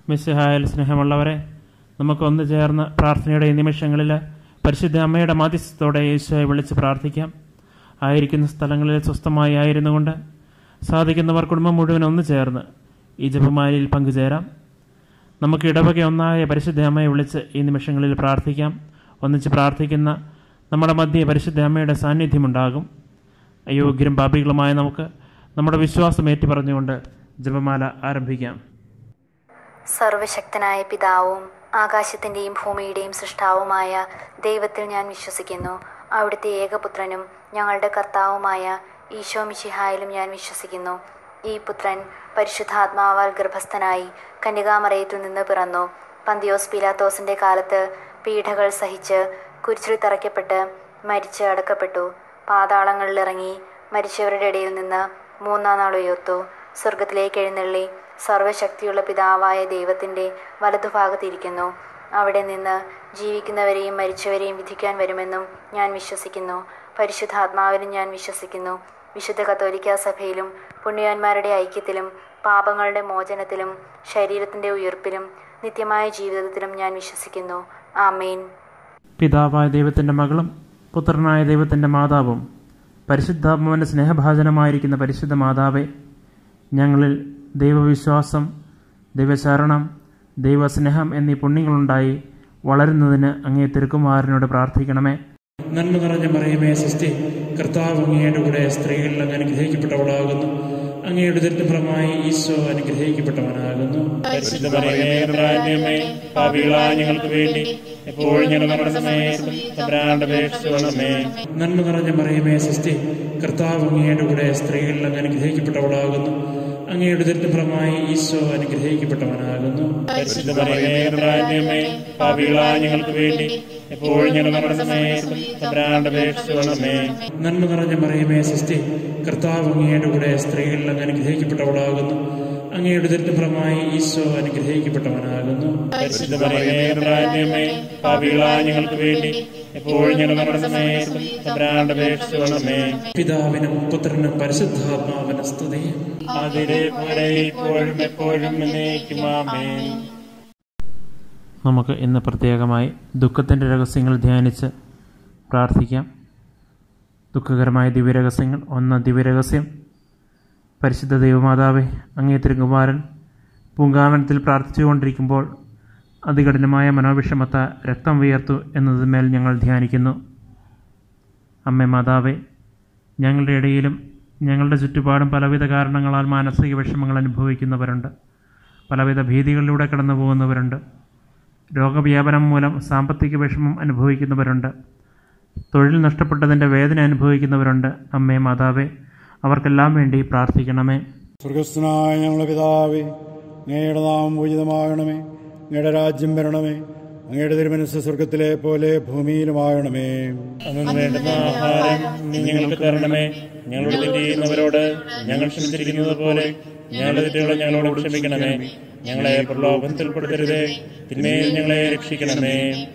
മിസ്സഹായൽ സ്നേഹമുള്ളവരെ നമുക്ക് ഒന്ന് ചേർന്ന് പ്രാർത്ഥനയുടെ ഈ നിമിഷങ്ങളിൽ പരിശുദ്ധ അമ്മയുടെ മാധ്യസ്ഥത്തോടെ യേശുവെ വിളിച്ച് പ്രാർത്ഥിക്കാം ആയിരിക്കുന്ന സ്ഥലങ്ങളിൽ സ്വസ്ഥമായി ആയിരുന്നുകൊണ്ട് സാധിക്കുന്നവർ കുടുംബം മുഴുവൻ ഒന്ന് ചേർന്ന് ഈ ജപമാലയിൽ പങ്കുചേരാം നമുക്ക് ഇടവക ഒന്നായ പരിശുദ്ധ അമ്മയെ വിളിച്ച് ഈ നിമിഷങ്ങളിൽ പ്രാർത്ഥിക്കാം ഒന്നിച്ച് പ്രാർത്ഥിക്കുന്ന നമ്മുടെ മധ്യ പരിശുദ്ധ അമ്മയുടെ സാന്നിധ്യമുണ്ടാകും അയോഗ്യരും പാപികളുമായ നമുക്ക് നമ്മുടെ വിശ്വാസം ഏറ്റുപറഞ്ഞുകൊണ്ട് ജപമാല ആരംഭിക്കാം സർവശക്തനായ പിതാവും ആകാശത്തിൻ്റെയും ഭൂമിയുടെയും സൃഷ്ടാവുമായ ദൈവത്തിൽ ഞാൻ വിശ്വസിക്കുന്നു അവിടുത്തെ ഏകപുത്രനും ഞങ്ങളുടെ കർത്താവുമായ ഈശോ മിശിഹായിലും ഞാൻ വിശ്വസിക്കുന്നു ഈ പുത്രൻ പരിശുദ്ധാത്മാവാൽ ഗർഭസ്ഥനായി കന്യകാമറയത്തിൽ നിന്ന് പിറന്നു പന്തിയോസ് പീലാത്തോസിൻ്റെ കാലത്ത് പീഡകൾ സഹിച്ച് കുരിച്ചിൽ തറയ്ക്കപ്പെട്ട് മരിച്ച് അടക്കപ്പെട്ടു പാതാളങ്ങളിലിറങ്ങി മരിച്ചവരുടെ ഇടയിൽ നിന്ന് മൂന്നാം നാൾ ഉയർത്തു സ്വർഗത്തിലേക്ക് എഴുന്നള്ളി സർവശക്തിയുള്ള പിതാവായ ദൈവത്തിൻ്റെ വലതുഭാഗത്തിരിക്കുന്നു അവിടെ നിന്ന് ജീവിക്കുന്നവരെയും മരിച്ചവരെയും വിധിക്കാൻ വരുമെന്നും ഞാൻ വിശ്വസിക്കുന്നു പരിശുദ്ധാത്മാവിലും ഞാൻ വിശ്വസിക്കുന്നു വിശുദ്ധ കത്തോലിക്ക സഭയിലും പുണ്യവാന്മാരുടെ ഐക്യത്തിലും പാപങ്ങളുടെ മോചനത്തിലും ശരീരത്തിൻ്റെ ഉയർപ്പിലും നിത്യമായ ജീവിതത്തിലും ഞാൻ വിശ്വസിക്കുന്നു ആമേൻ പിതാവായ ദൈവത്തിൻ്റെ മകളും പുത്രനായ ദൈവത്തിൻ്റെ മാതാവും പരിശുദ്ധാത്മാവിൻ്റെ സ്നേഹഭാജനമായിരിക്കുന്ന പരിശുദ്ധ മാതാവെ ഞങ്ങളിൽ ദൈവവിശ്വാസം ദൈവശരണം ദൈവസ്നേഹം എന്നീ പുണ്യങ്ങളുണ്ടായി വളരുന്നതിന് അങ്ങേ തിരുക്കുമാരനോട് പ്രാർത്ഥിക്കണമേ നന്മ നിറഞ്ഞ മറിയമേ സൃഷ്ടി കർത്താവ് അങ്ങയുടെ കൂടെ സ്ത്രീകളിൽ അങ്ങ് അനുഗ്രഹിക്കപ്പെട്ടവളാകുന്നു അങ്ങയുടെ ദരിദ്രഫലമായി ഈശോ അനുഗ്രഹിക്കപ്പെട്ടവനാകുന്നു പരിശുദ്ധ മറിയമേ പ്രാജ്ഞമേ പാപികളായ ഞങ്ങൾക്ക് വേണ്ടി എപ്പോഴും ഞങ്ങൾ നമ്മുടെ സമയത്തും തമ്പുരാന്റെ അപേക്ഷിച്ചുകൊള്ളണമേ നന്മ നിറഞ്ഞ മറിയമേ സൃഷ്ടി കർത്താവ് അങ്ങയുടെ കൂടെ സ്ത്രീകളിൽ അങ്ങ് അനുഗ്രഹിക്കപ്പെട്ടവളാകുന്നു അങ്ങയുടെ ദരിദ്രഫലമായി ഈശോ അനുഗ്രഹിക്കപ്പെട്ടവനാകുന്നു പരിശുദ്ധ മറിയമേ പ്രാജ്ഞമേ പാപികളായ ഞങ്ങൾക്ക് വേണ്ടി എപ്പോഴും ഞങ്ങൾ നമ്മുടെ സമയത്തും തമ്പുരാന്റെ അപേക്ഷിച്ചുകൊള്ളണമേ നന്മ നിറഞ്ഞ മറിയമേ സൃഷ്ടി കർത്താവ് അങ്ങയുടെ കൂടെ സ്ത്രീകളിൽ അങ്ങ് അനുഗ്രഹിക്കപ്പെട്ടവളാകുന്നു അങ്ങയുടെ ദരിദ്രഫലമായി ഈശോ അനുഗ്രഹിക്കപ്പെട്ടവനാകുന്നു പരിശുദ്ധ മറിയമേ പ്രാജ്ഞമേ പാപികളായ ഞങ്ങൾക്ക് വേണ്ടി എപ്പോഴും ഞങ്ങൾ നമ്മുടെ സമയത്തും തമ്പുരാന്റെ അപേക്ഷിച്ചുകൊള്ളണമേ പിതാവിനും പുത്രനും പരിശുദ്ധാത്മാവിനും സ്തുതി അതിലെ പോലെ ഇപ്പോഴും എപ്പോഴും എന്നേക്കും ആമേൻ നമുക്ക് ഇന്ന് പ്രത്യേകമായി ദുഃഖത്തിൻ്റെ രഹസ്യങ്ങൾ ധ്യാനിച്ച് പ്രാർത്ഥിക്കാം ദുഃഖകരമായ ദിവ്യരഹസ്യങ്ങൾ ഒന്ന് ദിവ്യരഹസ്യം പരിശുദ്ധ ദൈവമാതാവെ അങ്ങേ തിരുകുമാരൻ പൂങ്കാവനത്തിൽ പ്രാർത്ഥിച്ചുകൊണ്ടിരിക്കുമ്പോൾ അതികഠിനമായ മനോവിഷമത്ത രക്തം വിയർത്തു എന്നതിന്മേൽ ഞങ്ങൾ ധ്യാനിക്കുന്നു അമ്മേ മാതാവേ ഞങ്ങളുടെ ഇടയിലും ഞങ്ങളുടെ ചുറ്റുപാടും പലവിധ കാരണങ്ങളാൽ മാനസിക വിഷമങ്ങൾ അനുഭവിക്കുന്നവരുണ്ട് പലവിധ ഭീതികളിലൂടെ കടന്നു പോകുന്നവരുണ്ട് രോഗവ്യാപനം മൂലം സാമ്പത്തിക വിഷമം അനുഭവിക്കുന്നവരുണ്ട് തൊഴിൽ നഷ്ടപ്പെട്ടതിൻ്റെ വേദന അനുഭവിക്കുന്നവരുണ്ട് അമ്മേ മാതാവേ അവർക്കെല്ലാം വേണ്ടി പ്രാർത്ഥിക്കണമേ സ്വർഗസ്ഥനായ ഞങ്ങളുടെ പിതാവേ അങ്ങയുടെ നാമം പൂജിതമാകണമേ അങ്ങയുടെ രാജ്യം വരണമേ അങ്ങയുടെ തിരുമനസ് സ്വർഗത്തിലെ പോലെ ഭൂമിയിലുമാകണമേ അന്നു വേണ്ടുന്ന ആഹാരം നീ ഞങ്ങൾക്ക് തരണമേ ഞങ്ങളുടെ തെറ്റ് ചെയ്യുന്നവരോട് ഞങ്ങൾ ക്ഷമിച്ചിരിക്കുന്നത് പോലെ ഞങ്ങളുടെ തെറ്റുകളെ ഞങ്ങളോട് ക്ഷമിക്കണമേ ഞങ്ങളെ പ്രലോഭനത്തിൽപ്പെടുത്തരുതേ തിന്മയിൽ ഞങ്ങളെ രക്ഷിക്കണമേ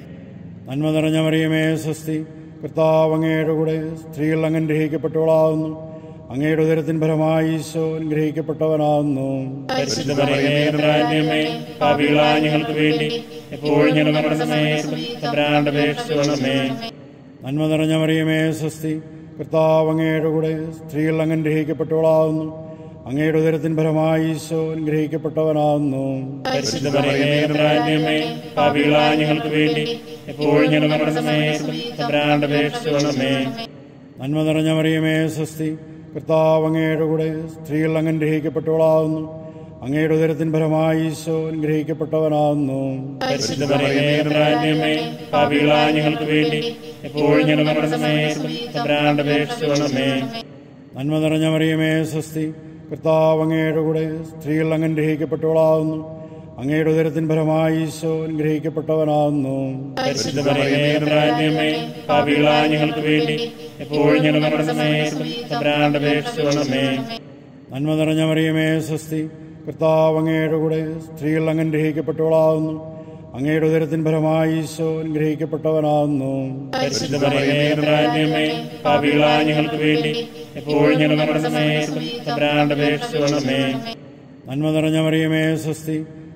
നന്മ നിറഞ്ഞ മറിയമേ സ്വസ്തി കർത്താവ് അങ്ങയുടെ കൂടെ സ്ത്രീകൾ അങ്ങ് അനുഗ്രഹിക്കപ്പെട്ടവളാകുന്നു അങ്ങയുടെ ഉദരത്തിൻ ഫലമായി ഈശോ അനുഗ്രഹിക്കപ്പെട്ടവനാകുന്നു പരിശുദ്ധ മറിയമേ പ്രാജ്ഞമേ പാപികളായ ഞങ്ങൾക്ക് വേണ്ടി എപ്പോഴും ഞങ്ങൾ നമ്മുടെ സമയത്തും തമ്പുരാന്റെ അപേക്ഷിച്ചുകൊള്ളണമേ നന്മ നിറഞ്ഞ മറിയമേ സ്വസ്തി കർത്താവ് അങ്ങയുടെ കൂടെ സ്ത്രീകൾ അങ്ങ് അനുഗ്രഹിക്കപ്പെട്ടവളാകുന്നു അങ്ങയുടെ ഉദരത്തിൻ ഫലമായി ഈശോ അനുഗ്രഹിക്കപ്പെട്ടവനാകുന്നു പരിശുദ്ധ മറിയമേ പ്രാജ്ഞമേ പാപികളായ ഞങ്ങൾക്ക് വേണ്ടി എപ്പോഴും ഞങ്ങൾ നമ്മുടെ സമയത്തും തമ്പുരാന്റെ അപേക്ഷിച്ചുകൊള്ളണമേ നന്മ നിറഞ്ഞ മറിയമേ സ്വസ്തി കർത്താവ് അങ്ങയുടെ കൂടെ സ്ത്രീകൾ അങ്ങ് അനുഗ്രഹിക്കപ്പെട്ടവളാകുന്നു അങ്ങയുടെ ഉദരത്തിൻ ഫലമായി ഈശോ അനുഗ്രഹിക്കപ്പെട്ടവനാകുന്നു പരിശുദ്ധ മറിയമേ പ്രാജ്ഞമേ പാപികളായ ഞങ്ങൾക്ക് വേണ്ടി എപ്പോഴും ഞങ്ങൾ നമ്മുടെ സമയത്തും തമ്പുരാന്റെ അപേക്ഷിച്ചുകൊള്ളണമേ നന്മ നിറഞ്ഞ മറിയമേ സ്വസ്തി കർത്താവ് അങ്ങയുടെ കൂടെ സ്ത്രീകൾ അങ്ങ് അനുഗ്രഹിക്കപ്പെട്ടവളാകുന്നു അങ്ങയുടെ ഉദരത്തിൻ ഫലമായി ഈശോ അനുഗ്രഹിക്കപ്പെട്ടവനാകുന്നു പരിശുദ്ധ മറിയമേ പ്രാജ്ഞമേ പാപികളായ ഞങ്ങൾക്ക് വേണ്ടി എപ്പോഴും ഞങ്ങൾ നമ്മുടെ സമയത്തും തമ്പുരാന്റെ അപേക്ഷിച്ചുകൊള്ളണമേ നന്മ നിറഞ്ഞ മറിയമേ സ്വസ്തി കർത്താവ് അങ്ങയുടെ കൂടെ സ്ത്രീകൾ അങ്ങ് അനുഗ്രഹിക്കപ്പെട്ടവളാകുന്നു അങ്ങയുടെ ഉദരത്തിൻ ഫലമായി ഈശോ അനുഗ്രഹിക്കപ്പെട്ടവനാകുന്നു പരിശുദ്ധ മറിയമേ പ്രാജ്ഞമേ പാപികളായ ഞങ്ങൾക്ക് വേണ്ടി എപ്പോഴും ഞങ്ങൾ നമ്മുടെ സമയത്തും തമ്പുരാന്റെ അപേക്ഷിച്ചുകൊള്ളണമേ നന്മ നിറഞ്ഞ മറിയമേ സ്വസ്തി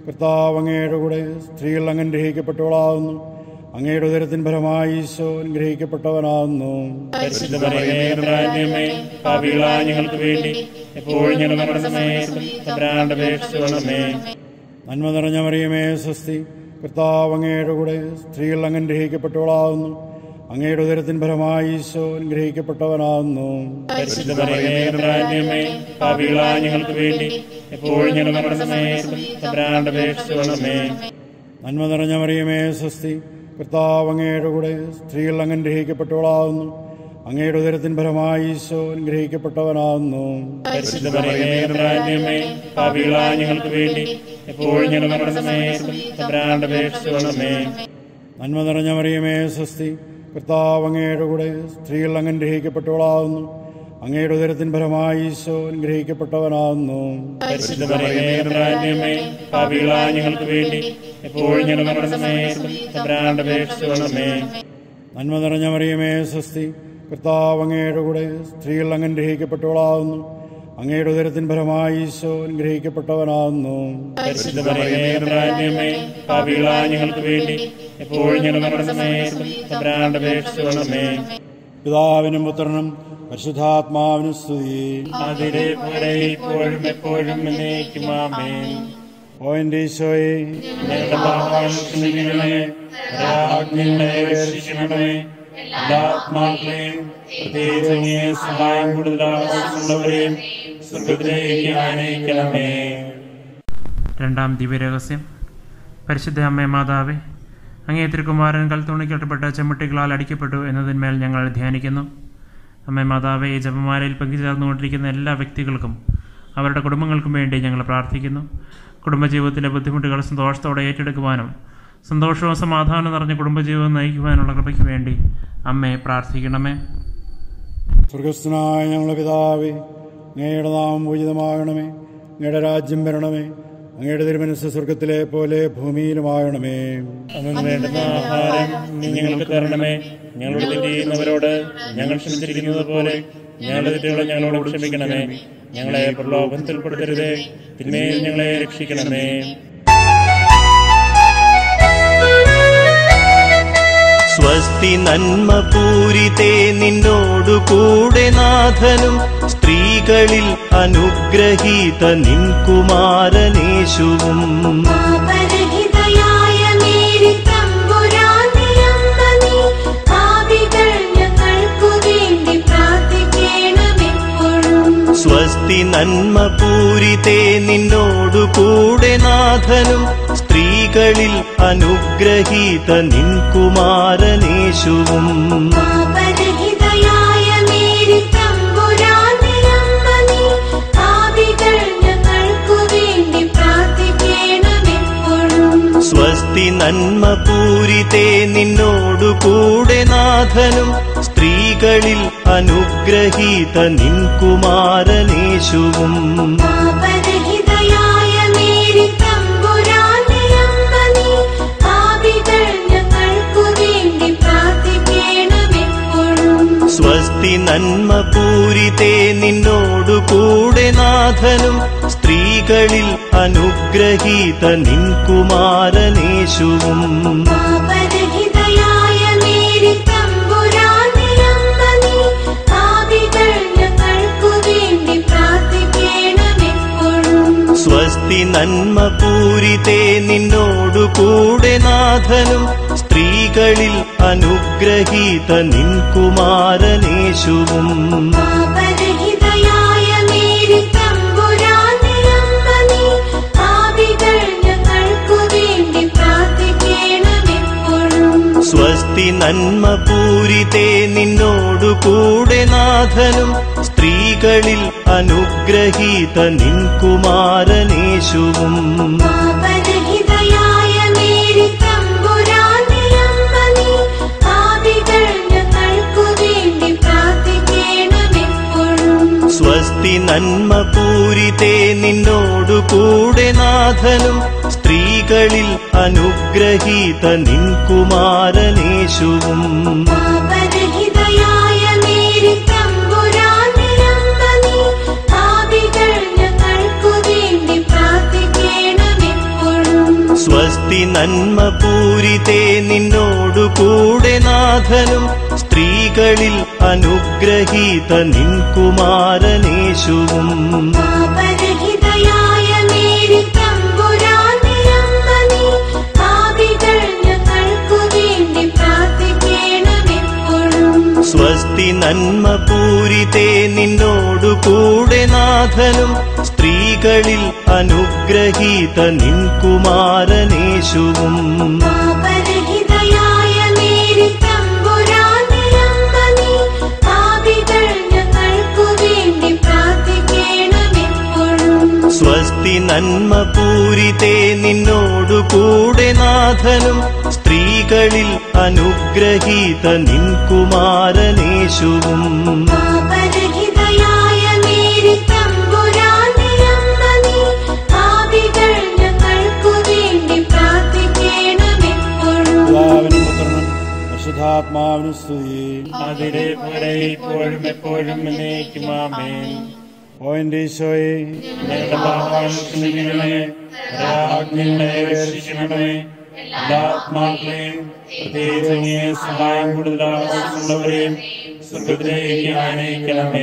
കർത്താവ് അങ്ങയുടെ കൂടെ സ്ത്രീകൾ അങ്ങ് അനുഗ്രഹിക്കപ്പെട്ടവളാകുന്നു അങ്ങയുടെ ഉദരത്തിൻ ഫലമായി ഈശോ അനുഗ്രഹിക്കപ്പെട്ടവനാകുന്നു പരിശുദ്ധ മറിയമേ പ്രാജ്ഞമേ പാപികളായ ഞങ്ങൾക്ക് വേണ്ടി എപ്പോഴും ഞങ്ങളുടെ മരണസമയത്തും തമ്പുരാന്റെ അപേക്ഷിച്ചുകൊള്ളണമേ നന്മ നിറഞ്ഞ മറിയമേ സ്വസ്തി കർത്താവ് അങ്ങയുടെ കൂടെ സ്ത്രീകൾ അങ്ങ് അനുഗ്രഹിക്കപ്പെട്ടവളാകുന്നു അങ്ങയുടെ ഉദരത്തിൻ ഫലമായി ഈശോ അനുഗ്രഹിക്കപ്പെട്ടവനാകുന്നു പരിശുദ്ധ മറിയമേ പ്രാജ്ഞമേ പാപികളായ ഞങ്ങൾക്ക് വേണ്ടി എപ്പോഴും ഞങ്ങളുടെ മരണസമയത്തും തമ്പുരാന്റെ അപേക്ഷിച്ചുകൊള്ളണമേ നന്മ നിറഞ്ഞ മറിയമേ സ്വസ്തി കർത്താവ് അങ്ങയുടെ കൂടെ സ്ത്രീകൾ അങ്ങ് അനുഗ്രഹിക്കപ്പെട്ടവളാകുന്നു അങ്ങയുടെ ഉദരത്തിൻ ഫലമായി ഈശോ അനുഗ്രഹിക്കപ്പെട്ടവനാകുന്നു പരിശുദ്ധ മറിയമേ പ്രാജ്ഞമേ പാപികളായ ഞങ്ങൾക്ക് വേണ്ടി എപ്പോഴും ഞങ്ങളുടെ മരണസമയത്തും തമ്പുരാന്റെ അപേക്ഷിച്ചുകൊള്ളണമേ നന്മ നിറഞ്ഞ മറിയമേ സ്വസ്തി കർത്താവ് അങ്ങയുടെ കൂടെ സ്ത്രീകൾ അങ്ങ് അനുഗ്രഹിക്കപ്പെട്ടവളാകുന്നു അങ്ങയുടെ ഉദരത്തിൻ ഫലമായി ഈശോ അനുഗ്രഹിക്കപ്പെട്ടവനാകുന്നു പരിശുദ്ധ മറിയമേ പ്രാജ്ഞമേ പാപികളായ ഞങ്ങൾക്ക് വേണ്ടി എപ്പോഴും ഞങ്ങളുടെ മരണസമയത്തും തമ്പുരാന്റെ അപേക്ഷിച്ചുകൊള്ളണമേ നന്മ നിറഞ്ഞ മറിയമേ സ്വസ്തി കർത്താവ് അങ്ങയുടെ കൂടെ സ്ത്രീകൾ അങ്ങ് അനുഗ്രഹിക്കപ്പെട്ടവളാകുന്നു അങ്ങയുടെ ഉദരത്തിൻ ഫലമായി ഈശോ അനുഗ്രഹിക്കപ്പെട്ടവനാകുന്നു പരിശുദ്ധ മറിയമേ പ്രാജ്ഞമേ പാപികളായ ഞങ്ങൾക്ക് വേണ്ടി എപ്പോഴും ഞങ്ങളുടെ മരണസമയത്തും തമ്പുരാന്റെ അപേക്ഷിച്ചുകൊള്ളണമേ പിതാവിനും പുത്രനും പരിശുദ്ധാത്മാവിനും സ്തുതി അതിരെ പോലെ ഇപ്പോഴും എപ്പോഴും എന്നേക്കുമാമേൻ ഓ എൻ്റെ ഈശോയെ ഞങ്ങളുടെ പാപങ്ങൾ ക്ഷമിക്കണമേ രാജ്ഞങ്ങളെ രക്ഷിക്കണമേ എല്ലാ ആത്മാക്കളെയും പ്രത്യേകിച്ച് അങ്ങേ സഹായം കൂടുതൽ ആവശ്യമുള്ളവരെയും സ്വർഗത്തിലേക്ക് ആനയിക്കണമേ രണ്ടാം ദിവ്യരഹസ്യം പരിശുദ്ധ അമ്മേ മാതാവേ അങ്ങേ തിരുക്കുമാരൻ കൽത്തുണിക്കട്ടപ്പെട്ട ചെമ്മട്ടികളാൽ അടിക്കപ്പെട്ടു എന്നതിന്മേൽ ഞങ്ങൾ ധ്യാനിക്കുന്നു അമ്മേ മാതാവേ ഈ ജപമാലയിൽ പങ്കുചേർന്നുകൊണ്ടിരിക്കുന്ന എല്ലാ വ്യക്തികൾക്കും അവരുടെ കുടുംബങ്ങൾക്കും വേണ്ടി ഞങ്ങൾ പ്രാർത്ഥിക്കുന്നു കുടുംബജീവിതത്തിലെ ബുദ്ധിമുട്ടുകൾ സന്തോഷത്തോടെ ഏറ്റെടുക്കുവാനും സന്തോഷവും സമാധാനവും നിറഞ്ഞ കുടുംബജീവിതം നയിക്കുവാനുള്ള കൃപയ്ക്ക് വേണ്ടി അമ്മയെ പ്രാർത്ഥിക്കണമേ സ്വർഗസ്ഥനായ ഞങ്ങളുടെ പിതാവേ അങ്ങയുടെ നാമം പൂജിതമാകണമേ അങ്ങയുടെ രാജ്യം വരണമേ അങ്ങയുടെ തിരുമനസ് സ്വർഗത്തിലെ പോലെ ഭൂമിയിലുമാകണമേ അന്നു വേണ്ടുന്ന ആഹാരം നീ ഞങ്ങൾക്ക് തരണമേ ഞങ്ങളുടെ തെറ്റ് ചെയ്യുന്നവരോട് ഞങ്ങൾ ക്ഷമിച്ചിരിക്കുന്നത് പോലെ ഞങ്ങളുടെ തെറ്റുകളെ ഞങ്ങളോട് ക്ഷമിക്കണമേ ഞങ്ങളെ പ്രലോഭനത്തിൽപ്പെടുത്തരുതേ തിന്മയിൽ ഞങ്ങളെ രക്ഷിക്കണമേ സ്വസ്തി നന്മ പൂരിതേ നിന്നോടു കൂടെ നാഥനും സ്ത്രീകളിൽ അനുഗ്രഹീത നിൻ കുമാരനേശുവും പാപരഹിതയായ മേരി തമ്പുരാന്റിയമ്മ നീ, പാപികൾ ഞങ്ങൾക്കു വേണ്ടി പ്രാർത്ഥിക്കണമെപ്പോഴും. സ്വസ്തി നന്മ പൂരിതേ നിന്നോടു കൂടെ നാഥനും സ്ത്രീകളിൽ അനുഗ്രഹീത നിൻ കുമാരനേശുവും പാപരഹിതയായ മേരി തമ്പുരാന്റിയമ്മ നീ, പാപികൾ ഞങ്ങൾക്കു വേണ്ടി പ്രാർത്ഥിക്കണമെപ്പോഴും. സ്വസ്തി നന്മ പൂരിതേ നിന്നോടു കൂടെ നാഥനും സ്ത്രീകളിൽ അനുഗ്രഹീത നിൻ കുമാരനേശുവും പാപരഹിതയായ മേരി തമ്പുരാന്റിയമ്മ നീ, പാപികൾ ഞങ്ങൾക്കു വേണ്ടി പ്രാർത്ഥിക്കണമെപ്പോഴും. സ്വസ്തി നന്മ പൂരിതേ നിന്നോടു കൂടെ നാഥനും സ്ത്രീകളിൽ അനുഗ്രഹീത നിൻ കുമാരനേശുവും പാപരഹിതയായ മേരി തമ്പുരാന്റിയമ്മ നീ, പാപികൾ ഞങ്ങൾക്കു വേണ്ടി പ്രാർത്ഥിക്കണമെപ്പോഴും. സ്വസ്തി നന്മ പൂരിതേ നിന്നോടു കൂടെ നാഥനും സ്ത്രീകളിൽ അനുഗ്രഹീത നിൻ കുമാരനേശുവും പാപരഹിതയായ മേരി തമ്പുരാന്റിയമ്മ നീ, പാപികൾ ഞങ്ങൾക്കു വേണ്ടി പ്രാർത്ഥിക്കണമെപ്പോഴും. സ്വസ്തി നന്മ പൂരിതേ നിന്നോടു കൂടെ നാഥനും സ്ത്രീകളിൽ അനുഗ്രഹീത നിൻ കുമാരനേശുവും പാപരഹിതയായ മേരി തമ്പുരാന്റിയമ്മ നീ, പാപികൾ ഞങ്ങൾക്കു വേണ്ടി പ്രാർത്ഥിക്കണമെപ്പോഴും. സ്വസ്തി നന്മ പൂരിതേ നിന്നോടു കൂടെ നാഥനും സ്ത്രീകളിൽ അനുഗ്രഹീത നിൻ കുമാരനേശുവും പാപരഹിതയായ മേരി തമ്പുരാന്റിയമ്മ നീ, പാപികൾ ഞങ്ങൾക്കു വേണ്ടി പ്രാർത്ഥിക്കണമെപ്പോഴും. നന്മ പൂരിതേ നിന്നോടു കൂടെ നാഥനും സ്ത്രീകളിൽ അനുഗ്രഹീത നിൻ കുമാരനേശുവും പാപരഹിതയായ മേരി തമ്പുരാനിരമ്മ നീ പാപികൾ ഞങ്ങൾക്കു വേണ്ടി പ്രാർത്ഥിക്കണമെപ്പോഴും സ്വസ്തി നന്മ പൂരിതേ നിന്നോടു കൂടെ നാഥനും സ്ത്രീകളിൽ അനുഗ്രഹീത നിൻ കുമാരനേശുവും പാപരഹിതയായ മേരി തമ്പുരാനിരമ്മ നീ പാപികൾ ഞങ്ങൾക്കു വേണ്ടി പ്രാർത്ഥിക്കണമെപ്പോഴും സ്വസ്തി നന്മ പൂരിതേ നിന്നോടു കൂടെ നാഥനും സ്ത്രീകളിൽ അനുഗ്രഹീത നിൻ കുമാരനേശുവും പാപരഹിതയായ മേരി തമ്പുരാനിരമ്മ നീ പാപികൾ ഞങ്ങൾക്കു വേണ്ടി പ്രാർത്ഥിക്കണമെപ്പോഴും പിതാവിനും പുത്രനും പരിശുദ്ധാത്മാവിനും സ്തുതി അതിലെ പോലെ ഇപ്പോഴും എപ്പോഴും എന്നേക്കും ആമേൻ ഓ എൻ്റെ ഈശോയെ ഞങ്ങളുടെ പാപങ്ങൾ ക്ഷമിക്കണമേ രാജ്ഞങ്ങളെ രക്ഷിക്കണമേ എല്ലാ ആത്മാക്കളെയും പ്രത്യേകിച്ച് അങ്ങേ സഹായം കൂടുതൽ ആവശ്യമുള്ളവരെയും സ്വർഗത്തിലേക്ക് ആനയിക്കണമേ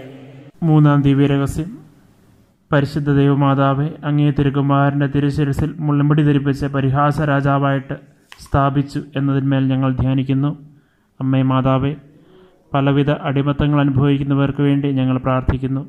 മൂന്നാം ദിവ്യരഹസ്യം പരിശുദ്ധ ദൈവമാതാവെ അങ്ങേ തിരുകുമാരൻ്റെ തിരുശിരസിൽ മുള്ളമ്പടി ധരിപ്പിച്ച പരിഹാസ രാജാവായിട്ട് സ്ഥാപിച്ചു എന്നതിന്മേൽ ഞങ്ങൾ ധ്യാനിക്കുന്നു അമ്മേ മാതാവേ പലവിധ അടിമത്തങ്ങൾ അനുഭവിക്കുന്നവർക്ക് വേണ്ടി ഞങ്ങൾ പ്രാർത്ഥിക്കുന്നു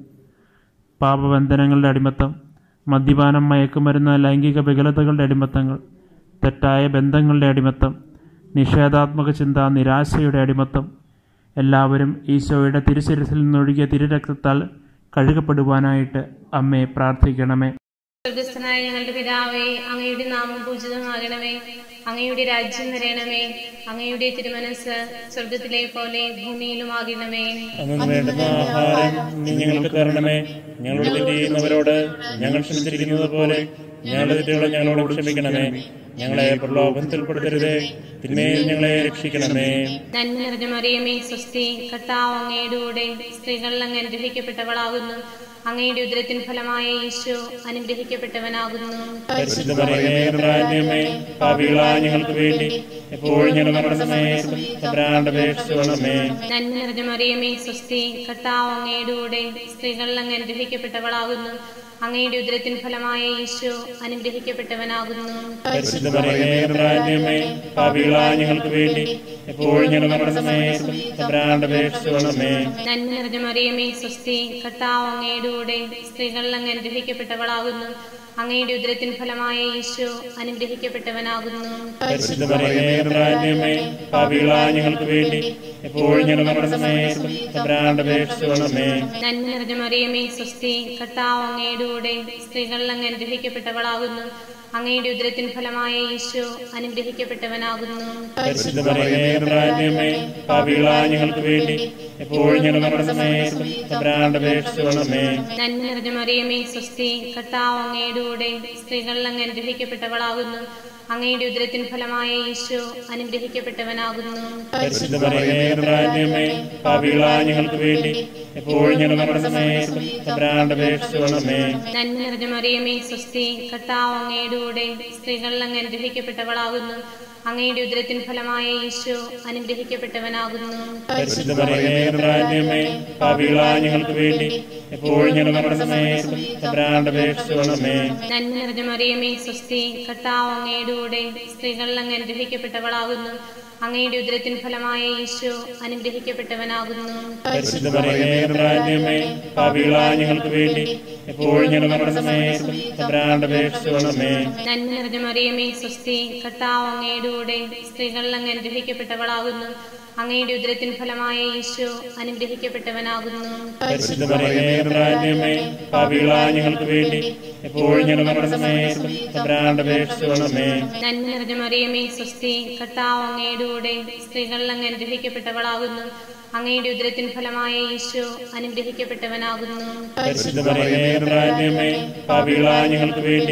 പാപബന്ധനങ്ങളുടെ അടിമത്തം മദ്യപാനം മയക്കുമരുന്ന് ലൈംഗിക വികലതകളുടെ അടിമത്തങ്ങൾ തെറ്റായ ബന്ധങ്ങളുടെ അടിമത്തം നിഷേധാത്മക ചിന്ത നിരാശയുടെ അടിമത്തം എല്ലാവരും ഈശോയുടെ തിരുശിരസിൽ നിന്നൊഴുകിയ തിരുരക്തത്താൽ കഴുകപ്പെടുവാനായിട്ട് അമ്മയെ പ്രാർത്ഥിക്കണമേ സ്വർഗസ്ഥനായ ഞങ്ങളുടെ പിതാവേ അങ്ങയുടെ നാമം പൂജിതമാകണമേ അങ്ങയുടെ രാജ്യം വരണമേ അങ്ങയുടെ തിരുമനസ് സ്വർഗത്തിലെ പോലെ ഭൂമിയിലുമാകണമേ അന്നു വേണ്ടുന്ന ആഹാരം നീ ഞങ്ങൾക്ക് തരണമേ ഞങ്ങളുടെ തെറ്റ് ചെയ്യുന്നവരോട് ഞങ്ങൾ ക്ഷമിച്ചിരിക്കുന്നത് പോലെ ഞങ്ങളുടെ തെറ്റുകളെ ഞങ്ങളോട് ക്ഷമിക്കണമേ ഞങ്ങളെ പ്രലോഭനത്തിൽപ്പെടുത്തരുതേ തിന്മയിൽ ഞങ്ങളെ രക്ഷിക്കണമേ നന്മ നിറഞ്ഞ മറിയമേ സ്വസ്തി കർത്താവ് അങ്ങയുടെ കൂടെ സ്ത്രീകൾ അങ്ങ് അനുഗ്രഹിക്കപ്പെട്ടവളാകുന്നു അങ്ങയുടെ ഉദരത്തിൻ ഫലമായ ഈശോ അനുഗ്രഹിക്കപ്പെട്ടവനാകുന്നു പരിശുദ്ധ മറിയമേ പ്രാജ്ഞമേ പാപികളായ ഞങ്ങൾക്ക് വേണ്ടി എപ്പോഴും ഞങ്ങൾ നമ്മുടെ സമയത്തും തമ്പുരാന്റെ അപേക്ഷിച്ചോളമേ നന്മ നിറഞ്ഞ മറിയമേ സ്വസ്തി കർത്താവ് അങ്ങയുടെ കൂടെ സ്ത്രീകൾ അങ്ങ് അനുഗ്രഹിക്കപ്പെട്ടവളാകുന്നു അങ്ങയുടെ ഉദരത്തിൻ ഫലമായ ഈശോ അനുഗ്രഹിക്കപ്പെട്ടവനാകുന്നു പരിശുദ്ധ മറിയമേ പ്രാജ്ഞമേ പാപികളായ ഞങ്ങൾക്ക് വേണ്ടി എപ്പോഴും ഞങ്ങൾ നമ്മുടെ സമയത്തും തമ്പുരാന്റെ അപേക്ഷിച്ചോളമേ നന്മ നിറഞ്ഞ മറിയമേ സ്വസ്തി കർത്താവ് അങ്ങയുടെ കൂടെ സ്ത്രീകൾ അങ്ങ് അനുഗ്രഹിക്കപ്പെട്ടവളാകുന്നു അങ്ങയുടെ ഉദരത്തിൻ ഫലമായ ഈശോ അനുഗ്രഹിക്കപ്പെട്ടവനാകുന്നു പരിശുദ്ധ മറിയമേ പ്രാജ്ഞമേ പാപികളായ ഞങ്ങൾക്ക് വേണ്ടി എപ്പോഴും ഞങ്ങൾ നമ്മുടെ സമയത്തും തമ്പുരാന്റെ അപേക്ഷിച്ചോളമേ നന്മ നിറഞ്ഞ മറിയമേ സ്വസ്തി കർത്താവ് അങ്ങയുടെ കൂടെ സ്ത്രീകൾ അങ്ങ് അനുഗ്രഹിക്കപ്പെട്ടവളാകുന്നു അങ്ങയുടെ ഉദരത്തിൻ ഫലമായ ഈശോ അനുഗ്രഹിക്കപ്പെട്ടവനാകുന്നു പരിശുദ്ധ മറിയമേ പ്രാജ്ഞമേ പാപികളായ ഞങ്ങൾക്ക് വേണ്ടി എപ്പോഴും ഞങ്ങൾ നമ്മുടെ സമയത്തും തമ്പുരാന്റെ അപേക്ഷിച്ചോളമേ നന്മ നിറഞ്ഞ മറിയമേ സ്വസ്തി കർത്താവ് അങ്ങയുടെ കൂടെ സ്ത്രീകൾ അങ്ങ് അനുഗ്രഹിക്കപ്പെട്ടവളാകുന്നു അങ്ങയുടെ ഉദരത്തിൻ ഫലമായ ഈശോ അനുഗ്രഹിക്കപ്പെട്ടവനാകുന്നു പരിശുദ്ധ മറിയമേ പ്രാജ്ഞമേ പാപികളായ ഞങ്ങൾക്ക് വേണ്ടി എപ്പോഴും ഞങ്ങൾ നമ്മുടെ സമയത്തും തമ്പുരാന്റെ അപേക്ഷിച്ചോളമേ നന്മ നിറഞ്ഞ മറിയമേ സ്വസ്തി കർത്താവ് അങ്ങയുടെ കൂടെ സ്ത്രീകൾ അങ്ങ് അനുഗ്രഹിക്കപ്പെട്ടവളാകുന്നു അങ്ങയുടെ ഉദരത്തിൻ ഫലമായ ഈശോ അനുഗ്രഹിക്കപ്പെട്ടവനാകുന്നു പരിശുദ്ധ മറിയമേ പ്രാജ്ഞമേ പാപികളായ ഞങ്ങൾക്ക് വേണ്ടി എപ്പോഴും ഞങ്ങൾ നമ്മുടെ സമയത്തും തമ്പുരാന്റെ അപേക്ഷിച്ചോളമേ നന്മ നിറഞ്ഞ മറിയമേ സ്വസ്തി കർത്താവ് അങ്ങയുടെ കൂടെ സ്ത്രീകൾ അങ്ങ് അനുഗ്രഹിക്കപ്പെട്ടവളാകുന്നു അങ്ങയുടെ ഉദരത്തിൻ ഫലമായ ഈശോ അനുഗ്രഹിക്കപ്പെട്ടവനാകുന്നു പരിശുദ്ധ മറിയമേ പ്രാജ്ഞമേ പാപികളായ ഞങ്ങൾക്ക് വേണ്ടി എപ്പോഴും ഞങ്ങൾ നമ്മുടെ സമയത്തും തമ്പുരാന്റെ അപേക്ഷിച്ചോളമേ നന്മ നിറഞ്ഞ മറിയമേ സ്വസ്തി കർത്താവ് അങ്ങയുടെ കൂടെ സ്ത്രീകൾ അങ്ങ് അനുഗ്രഹിക്കപ്പെട്ടവളാകുന്നു അങ്ങയുടെ ഉദരത്തിൻ ഫലമായ ഈശോ അനുഗ്രഹിക്കപ്പെട്ടവനാകുന്നു പരിശുദ്ധ മറിയമേ പ്രാജ്ഞമേ പാപികളായ ഞങ്ങൾക്ക് വേണ്ടി എപ്പോഴും ഞങ്ങൾ നമ്മുടെ സമയത്തും തമ്പുരാന്റെ അപേക്ഷിച്ചോളമേ നന്മ നിറഞ്ഞ മറിയമേ സ്വസ്തി കർത്താവ് അങ്ങയുടെ കൂടെ സ്ത്രീകൾ അങ്ങ് അനുഗ്രഹിക്കപ്പെട്ടവളാകുന്നു അങ്ങയുടെ ഉദരത്തിൻ ഫലമായ ഈശോ അനുഗ്രഹിക്കപ്പെട്ടവനാകുന്നു പരിശുദ്ധ മറിയമേ പ്രാജ്ഞമേ പാപികളായ ഞങ്ങൾക്ക് വേണ്ടി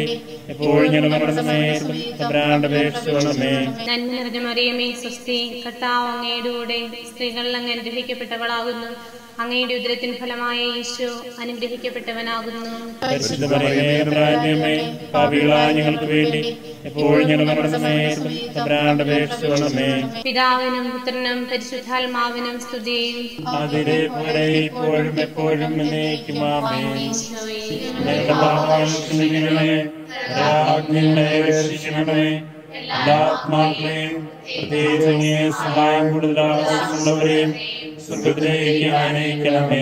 എപ്പോഴും ഞങ്ങൾ നമ്മുടെ സമയത്തും തമ്പുരാന്റെ അപേക്ഷിച്ചുകൊള്ളണമേ നന്മ നിറഞ്ഞ മറിയമേ സ്വസ്തി കർത്താവ് അങ്ങയുടെ കൂടെ സ്ത്രീകൾ അങ്ങ് അനുഗ്രഹിക്കപ്പെട്ടവളാകുന്നു അങ്ങയുടെ ഉദരത്തിൻ ഫലമായ ഈശോ അനുഗ്രഹിക്കപ്പെട്ടവനാകുന്നു പരിശുദ്ധ മറിയമേ പ്രാജ്ഞമേ പാപികളായ ഞങ്ങൾക്ക് വേണ്ടി എപ്പോഴും ഞങ്ങൾ നമ്മുടെ സമയത്തും തമ്പുരാന്റെ അപേക്ഷിച്ചുകൊള്ളണമേ പിതാവിനും പുത്രനും പരിശുദ്ധാത്മാവിനും സ്തുതിയും അതിരെ പോലെ ഇപ്പോഴും എപ്പോഴും എന്നേക്കുമാമേ ഞങ്ങളുടെ പാപങ്ങൾ ക്ഷമിക്കണമേ രാജ്ഞങ്ങളെ രക്ഷിക്കണമേ എല്ലാ ആത്മാക്കളെയും പ്രത്യേകിച്ച് അങ്ങേ സഹായം കൂടുതൽ ആവശ്യമുള്ളവരെയും സ്വർഗത്തിലേക്ക് ആനയിക്കണമേ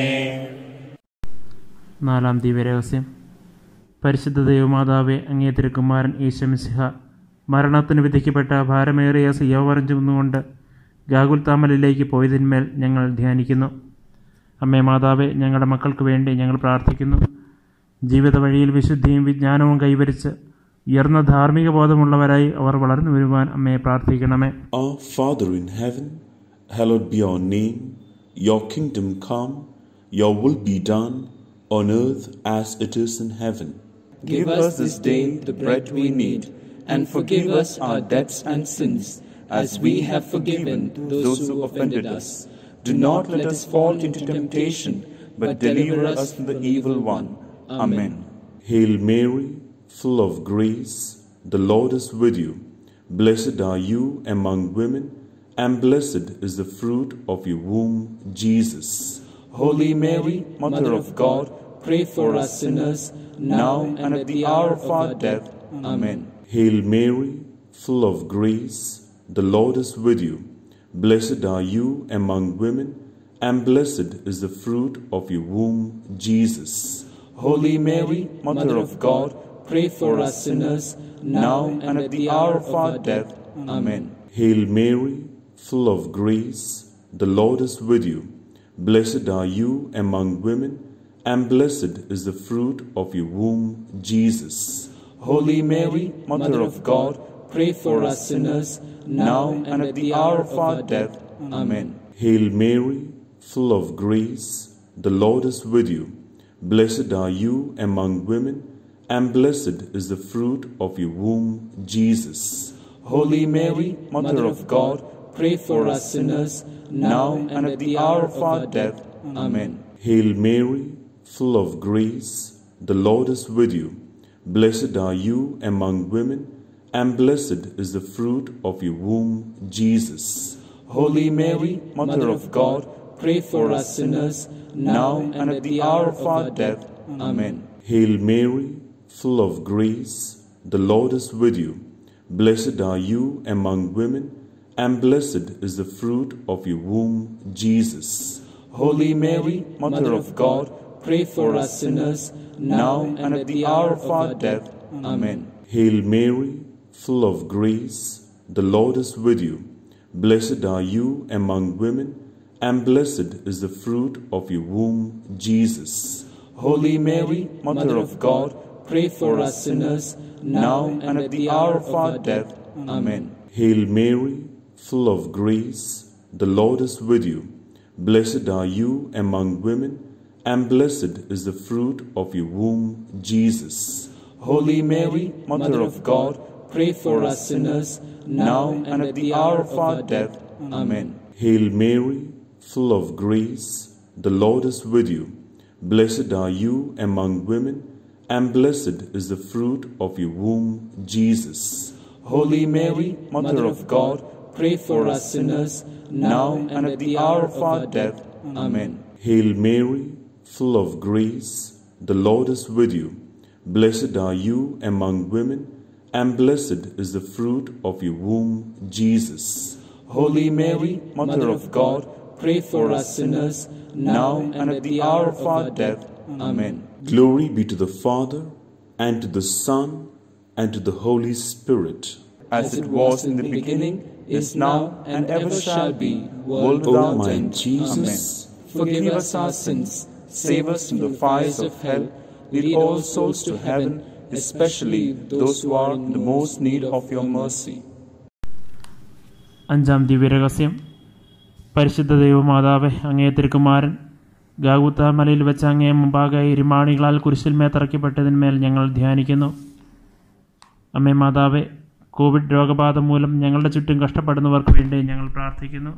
നാലാം ദിവ്യരഹസ്യം പരിശുദ്ധ ദൈവമാതാവെ അങ്ങേ തിരുക്കുമാരൻ ഈശമിസിഹ മരണത്തിന് വിധിക്കപ്പെട്ട ഭാരമേറിയ സിയോവരം ചുമന്നുകൊണ്ട് ഗാകുൽത്താമലിലേക്ക് പോയതിന്മേൽ ഞങ്ങൾ ധ്യാനിക്കുന്നു അമ്മേ മാതാവെ ഞങ്ങളുടെ മക്കൾക്ക് വേണ്ടി ഞങ്ങൾ പ്രാർത്ഥിക്കുന്നു ജീവിത വഴിയിൽ വിശുദ്ധിയും വിജ്ഞാനവും കൈവരിച്ച് ഉയർന്ന ധാർമ്മിക ബോധമുള്ളവരായി അവർ വളർന്നു വരുവാൻ അമ്മയെ പ്രാർത്ഥിക്കണമേ Our Father in heaven, hallowed be your name. Your kingdom come, your will be done, on earth as it is in heaven. Give us this day the bread we need, and forgive us our debts and sins, as we have forgiven those who offended us. Do not let us fall into temptation, but deliver us from the evil one. Amen. Hail Mary, full of grace, the Lord is with you. Blessed are you among women, and blessed is the fruit of your womb, Jesus. Holy Mary, Mother of God, pray for us sinners, now and at the hour of our death. Amen. Hail Mary, full of grace, the Lord is with you. Blessed are you among women, and blessed is the fruit of your womb, Jesus. Holy Mary, Mother of God, pray for us sinners, now and at the hour of our death. Amen. Hail Mary, full of grace, the Lord is with you. Blessed are you among women, and blessed is the fruit of your womb, Jesus. Holy Mary, Mother of God, pray for us sinners, now and at the hour of our death. Amen. Hail Mary, full of grace, the Lord is with you. Blessed are you among women, and blessed is the fruit of your womb, Jesus. Holy Mary, Mother of God, pray for us sinners, now and at the hour of our death. Amen. Hail Mary, full of grace, the Lord is with you. Blessed are you among women, and blessed is the fruit of your womb, Jesus. Holy Mary, Mother of God, pray for us sinners, now and at the hour of our death. Amen. Hail Mary, full of grace, the Lord is with you. Blessed are you among women, and blessed is the fruit of your womb, Jesus. Holy Mary, Mother of God, pray for us sinners, now and at the hour of our death. Amen. Hail Mary, full of grace, the Lord is with you. Blessed are you among women, and blessed is the fruit of your womb, Jesus. Holy Mary, Mother of God, pray for us sinners, now and at the hour of our death. Amen. Hail Mary, full of grace, the Lord is with you. Blessed are you among women, and blessed is the fruit of your womb, Jesus. Holy Mary, Mother of God, pray for us sinners, now and at the hour of our death. Amen. Hail Mary, full of grace, the Lord is with you. Blessed are you among women, and blessed is the fruit of your womb, Jesus. Holy Mary, Mother of God, pray for us sinners, now and at the hour of our death. Amen. Hail Mary, full of grace, the Lord is with you. Blessed are you among women, and blessed is the fruit of your womb, Jesus. Holy Mary, Mother of God, pray for us sinners, now and at the hour of our death. Amen. Glory be to the Father, and to the Son, and to the Holy Spirit. As it was in the beginning, is now, and ever shall be, world O without my end. Jesus, Amen. Forgive us our sins, save us from the fires of hell, lead all souls to heaven, especially those who are in the most need of your mercy. അഞ്ചാം ദിവ്യരഹസ്യം പരിശുദ്ധ ദൈവമാതാവെ അങ്ങേ തിരുക്കുമാരൻ ഗാഗുത്ത മലയിൽ വെച്ച് അങ്ങേ മുമ്പാകെ ഇരുമാണികളാൽ കുരിശിന്മേൽ തറയ്ക്കപ്പെട്ടതിന്മേൽ ഞങ്ങൾ ധ്യാനിക്കുന്നു അമ്മേ മാതാവേ കോവിഡ് രോഗബാധ മൂലം ഞങ്ങളുടെ ചുറ്റും കഷ്ടപ്പെടുന്നവർക്ക് വേണ്ടി ഞങ്ങൾ പ്രാർത്ഥിക്കുന്നു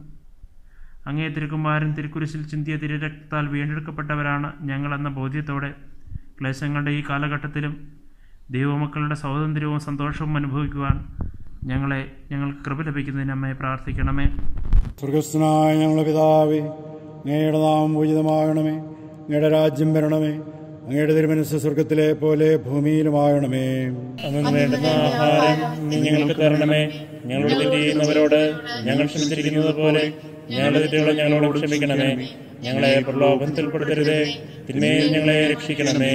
അങ്ങേ തിരുക്കുമാരൻ തിരുക്കുരിശിൽ ചിന്തിയ തിരുരക്തത്താൽ വീണ്ടെടുക്കപ്പെട്ടവരാണ് ഞങ്ങളെന്ന ബോധ്യത്തോടെ ക്ലേശങ്ങളുടെ ഈ കാലഘട്ടത്തിലും ദൈവമക്കളുടെ സ്വാതന്ത്ര്യവും സന്തോഷവും അനുഭവിക്കുവാൻ ഞങ്ങളെ ഞങ്ങൾക്ക് കൃപ ലഭിക്കുന്നതിന് അമ്മയെ പ്രാർത്ഥിക്കണമേ സ്വർഗസ്ഥനായ ഞങ്ങളുടെ പിതാവേ അങ്ങയുടെ നാമം പൂജിതമാകണമേ അങ്ങയുടെ രാജ്യം വരണമേ അങ്ങയുടെ തിരുമനസ് സ്വർഗത്തിലെ പോലെ ഭൂമിയിലുമാകണമേ അന്നു വേണ്ടുന്ന ആഹാരം നീ ഞങ്ങൾക്ക് തരണമേ ഞങ്ങളോട് തെറ്റ് ചെയ്യുന്നവരോട് ഞങ്ങൾ ക്ഷമിച്ചിരിക്കുന്നത് പോലെ ഞങ്ങളുടെ തെറ്റുകളെ ഞങ്ങളോട് ക്ഷമിക്കണമേ ഞങ്ങളെ പ്രലോഭനത്തിൽപ്പെടുത്തരുതേ തിന്മയിൽ ഞങ്ങളെ രക്ഷിക്കണമേ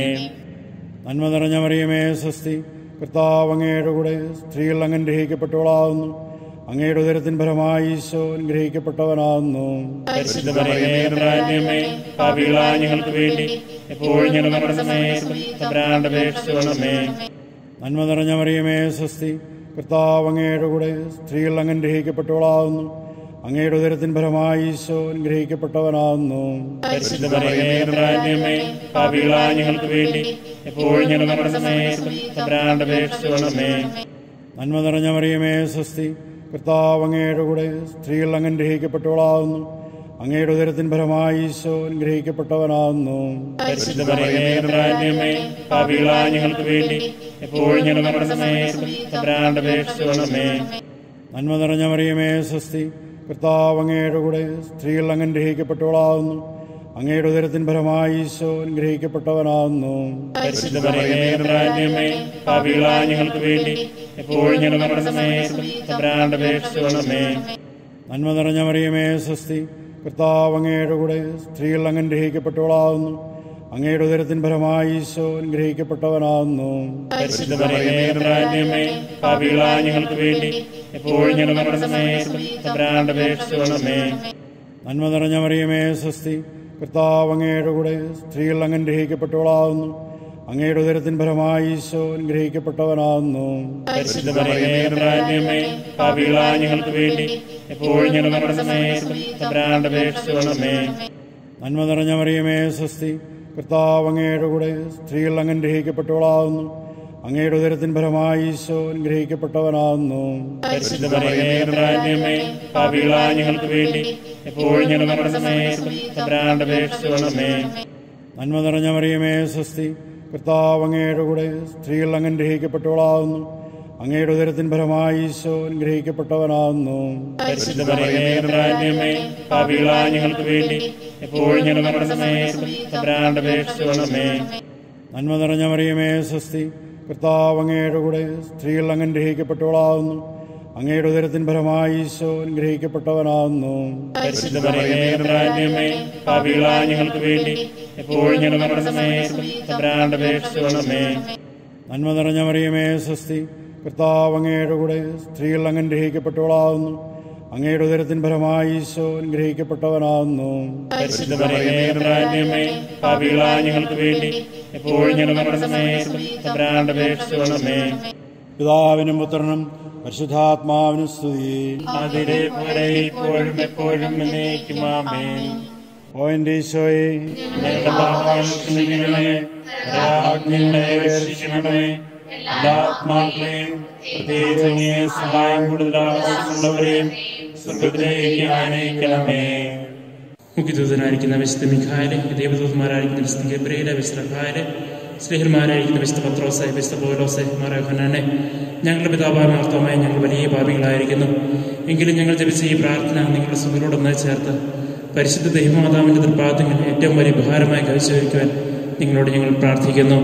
നന്മ നിറഞ്ഞ മറിയമേ സ്വസ്തി കർത്താവ് അങ്ങയുടെ കൂടെ സ്ത്രീകൾ അങ്ങ് ഗ്രഹിക്കപ്പെട്ടവളാകുന്നു അങ്ങയുടെ ഉദരത്തിൻ ഫലമായി ഈശോ ഗ്രഹിക്കപ്പെട്ടവനാകുന്നു പരിശുദ്ധ മറിയമേ പ്രാജ്ഞമേ പാപികളായ ഞങ്ങൾക്ക് വേണ്ടി എപ്പോഴും ഞങ്ങളുടെ മരണസമയത്തും തമ്പുരാന്റെ അപേക്ഷിച്ചുകൊള്ളണമേ നന്മ നിറഞ്ഞ മറിയമേ സ്വസ്തി കർത്താവ് അങ്ങയുടെ കൂടെ സ്ത്രീകൾ അങ്ങ് ഗ്രഹിക്കപ്പെട്ടവളാകുന്നു അങ്ങയുടെ ഉദരത്തിൻ ഫലമായി ഈശോ ഗ്രഹിക്കപ്പെട്ടവനാകുന്നു പരിശുദ്ധ മറിയമേ പ്രാജ്ഞമേ പാപികളായ ഞങ്ങൾക്ക് വേണ്ടി എപ്പോഴും ഞങ്ങളുടെ മരണസമയത്തും തമ്പുരാന്റെ അപേക്ഷിച്ചുകൊള്ളണമേ നന്മ നിറഞ്ഞ മറിയമേ സ്വസ്തി കർത്താവ് അങ്ങയുടെ കൂടെ സ്ത്രീകൾ അങ്ങ് ഗ്രഹിക്കപ്പെട്ടവളാകുന്നു അങ്ങയുടെ ഉദരത്തിൻ ഫലമായി ഈശോ ഗ്രഹിക്കപ്പെട്ടവനാകുന്നു പരിശുദ്ധ മറിയമേ പ്രാജ്ഞമേ പാപികളായ ഞങ്ങൾക്ക് വേണ്ടി എപ്പോഴും ഞങ്ങളുടെ മരണസമയത്തും തമ്പുരാന്റെ അപേക്ഷിച്ചുകൊള്ളണമേ നന്മ നിറഞ്ഞ മറിയമേ സ്വസ്തി കർത്താവ് അങ്ങയുടെ കൂടെ സ്ത്രീകൾ അങ്ങ് ഗ്രഹിക്കപ്പെട്ടവളാകുന്നു അങ്ങയുടെ ഉദരത്തിൻ ഫലമായി ഈശോ ഗ്രഹിക്കപ്പെട്ടവനാകുന്നു പരിശുദ്ധ മറിയമേ പ്രാജ്ഞമേ പാപികളായ ഞങ്ങൾക്ക് വേണ്ടി എപ്പോഴും ഞങ്ങളുടെ മരണസമയത്തും തമ്പുരാന്റെ അപേക്ഷിച്ചുകൊള്ളണമേ നന്മ നിറഞ്ഞ മറിയമേ സ്വസ്തി കർത്താവ് അങ്ങയുടെ കൂടെ സ്ത്രീകൾ അങ്ങ് ഗ്രഹിക്കപ്പെട്ടവളാകുന്നു അങ്ങയുടെ ഉദരത്തിൻ ഫലമായി ഈശോ ഗ്രഹിക്കപ്പെട്ടവനാകുന്നു പരിശുദ്ധ മറിയമേ പ്രാജ്ഞമേ പാപികളായ ഞങ്ങൾക്ക് വേണ്ടി എപ്പോഴും ഞങ്ങളുടെ മരണസമയത്തും തമ്പുരാന്റെ അപേക്ഷിച്ചുകൊള്ളണമേ നന്മ നിറഞ്ഞ മറിയമേ സ്വസ്തി കർത്താവ് അങ്ങയുടെ കൂടെ സ്ത്രീകൾ അങ്ങ് ഗ്രഹിക്കപ്പെട്ടവളാകുന്നു അങ്ങയുടെ ഉദരത്തിൻ ഫലമായി ഈശോ ഗ്രഹിക്കപ്പെട്ടവനാകുന്നു പരിശുദ്ധ മറിയമേ പ്രാജ്ഞമേ പാപികളായ ഞങ്ങൾക്ക് വേണ്ടി എപ്പോഴും ഞങ്ങളുടെ മരണസമയത്തും തമ്പുരാന്റെ അപേക്ഷിച്ചുകൊള്ളണമേ നന്മ നിറഞ്ഞ മറിയമേ സ്വസ്തി കർത്താവ് അങ്ങയുടെ കൂടെ സ്ത്രീകൾ അങ്ങ് ഗ്രഹിക്കപ്പെട്ടവളാകുന്നു അങ്ങയുടെ ഉദരത്തിൻ ഫലമായി ഈശോ ഗ്രഹിക്കപ്പെട്ടവനാകുന്നു പരിശുദ്ധ മറിയമേ പ്രാജ്ഞമേ പാപികളായ ഞങ്ങൾക്ക് വേണ്ടി എപ്പോഴും ഞങ്ങളുടെ മരണസമയത്തും തമ്പുരാന്റെ അപേക്ഷിച്ചുകൊള്ളണമേ നന്മ നിറഞ്ഞ മറിയമേ സ്വസ്തി കർത്താവ് അങ്ങയുടെ കൂടെ സ്ത്രീകൾ അങ്ങ് ഗ്രഹിക്കപ്പെട്ടവളാകുന്നു അങ്ങയുടെ ഉദരത്തിൻ ഫലമായി ഈശോ ഗ്രഹിക്കപ്പെട്ടവനാകുന്നു പരിശുദ്ധ മറിയമേ പ്രാജ്ഞമേ പാപികളായ ഞങ്ങൾക്ക് വേണ്ടി എപ്പോഴും ഞങ്ങളുടെ മരണസമയത്തും തമ്പുരാന്റെ അപേക്ഷിച്ചുകൊള്ളണമേ നന്മ നിറഞ്ഞ മറിയമേ സ്വസ്തി കർത്താവ് അങ്ങയുടെ കൂടെ സ്ത്രീകൾ അങ്ങ് ഗ്രഹിക്കപ്പെട്ടവളാകുന്നു അങ്ങയുടെ ഉദരത്തിൻ ഫലമായി ഈശോ ഗ്രഹിക്കപ്പെട്ടവനാകുന്നു പരിശുദ്ധ മറിയമേ പ്രാജ്ഞമേ പാപികളായ ഞങ്ങൾക്ക് വേണ്ടി എപ്പോഴും ഞങ്ങളുടെ മരണസമയത്തും തമ്പുരാന്റെ അപേക്ഷിച്ചുകൊള്ളണമേ നന്മ നിറഞ്ഞ മറിയമേ സ്വസ്തി കർത്താവ് അങ്ങയുടെ കൂടെ സ്ത്രീകൾ അങ്ങ് ഗ്രഹിക്കപ്പെട്ടവളാകുന്നു അങ്ങയുടെ ഉദരത്തിൻ ഫലമായി ഈശോ ഗ്രഹിക്കപ്പെട്ടവനാകുന്നു പരിശുദ്ധ മറിയമേ പ്രാജ്ഞമേ പാപികളായ ഞങ്ങൾക്ക് വേണ്ടി എപ്പോഴും ഞങ്ങളുടെ മരണസമയത്തും തമ്പുരാന്റെ അപേക്ഷിച്ചുകൊള്ളണമേ പിതാവിനും പുത്രനും പരിശുദ്ധാത്മാവിനും സ്തുതി അതിരെ പോലെ ഇപ്പോഴും എപ്പോഴും എന്നേക്കുമാമേൻ ഓ എൻ്റെ ഈശോയെ ഞങ്ങളുടെ പാപങ്ങൾ ക്ഷമിക്കണമേ രാജ്ഞങ്ങളെ രക്ഷിക്കണമേ എല്ലാ ആത്മാക്കളെയും പ്രത്യേകിച്ച് അങ്ങേ സഹായം കൂടുതൽ ആവശ്യമുള്ളവരെയും സ്വർഗത്തിലേക്ക് ആനയിക്കണമേ മുഖ്യദൂതനായിരിക്കുന്ന വിശുദ്ധ മിഖായല് ദേവദൂതന്മാരായിരിക്കുന്ന വിശുദ്ധ ഗബ്രയിലെ വിശുദ്ധ റഫായല് സ്നേഹന്മാരായിരിക്കുന്ന വിശുദ്ധ പത്രോസെ വിശുദ്ധ പോലോസെ മാറോഹനാനെ ഞങ്ങളുടെ പിതാവായ മാർത്തോമായ ഞങ്ങൾ വലിയ പാപികളായിരിക്കുന്നു എങ്കിലും ഞങ്ങൾ ജപിച്ച ഈ പ്രാർത്ഥന നിങ്ങളുടെ സുഖരോടൊന്നായി ചേർത്ത് പരിശുദ്ധ ദൈവമാതാവിന്റെ തൃപ്പാദങ്ങൾ ഏറ്റവും വലിയ ഉപഹാരമായി കാഴ്ചവെക്കുവാൻ നിങ്ങളോട് ഞങ്ങൾ പ്രാർത്ഥിക്കുന്നു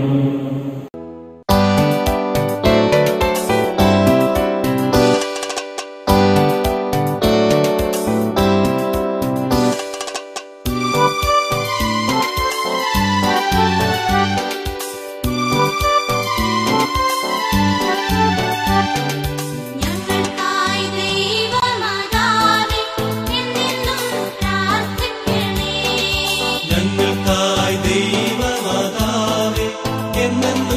ഞങ്ങൾക്കായി ദൈവമാതാവേ എന്നെന്നും പ്രാർത്ഥിക്കണേ ഞങ്ങൾക്കായി ദൈവമാതാവേ എന്നെന്നും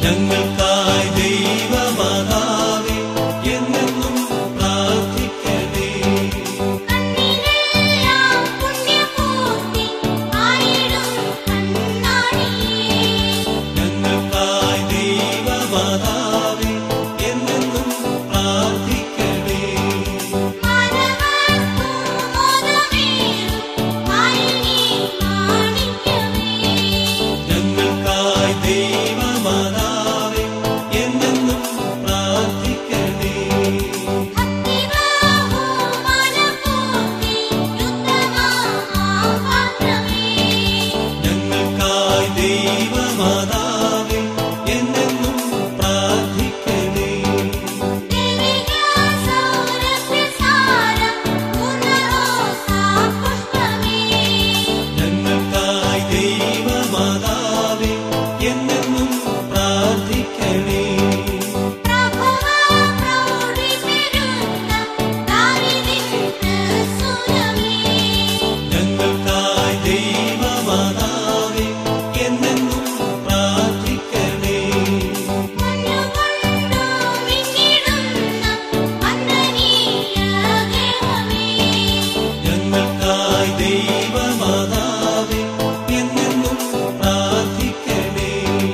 ഞങ്ങൾക്കായി ദൈവമാതാവേ എന്നെന്നും പ്രാർത്ഥിക്കണേ കണ്ണിനെല്ലാം പുണ്യപൂർത്തി ആയിടും കണ്ണാടിയേ ഞങ്ങൾക്കായി ദൈവമാതാവേ എന്നെന്നും പ്രാർത്ഥിക്കണേ മാനവർക്കു മോദമേറും മാലിനി മാണിക്യമേ ഞങ്ങൾക്കായി ദൈവമാതാവേ എന്നെന്നും പ്രാർത്ഥിക്കണേ ഭക്തിബഹുമാനപൂർത്തി യുദ്ധമഹാപാത്രമേ ഞങ്ങൾക്കായി ദൈവമാതാവേ എന്നെന്നും പ്രാർത്ഥിക്കണേ ദേവിക സൗരഭ്യസാരം പൂർണ്ണറോസാപുഷ്പമേ ഞങ്ങൾക്കായി ദൈവമാതാവേ എന്നെന്നും പ്രാർത്ഥിക്കണേ പ്രഭവ പ്രൗഢി പെരുന്ന ദാരിദ്ര്യ സുരമേ ഞങ്ങൾക്കായി ദൈവമാതാവേ എന്നെന്നും പ്രാർത്ഥിക്കണേ മഞ്ഞുകൊണ്ടു മിന്നിടുന്ന വന്ദനീയ ഗേഹമേ ഞങ്ങൾക്കായി ദൈവമാതാവേ എന്നെന്നും പ്രാർത്ഥിക്കണേ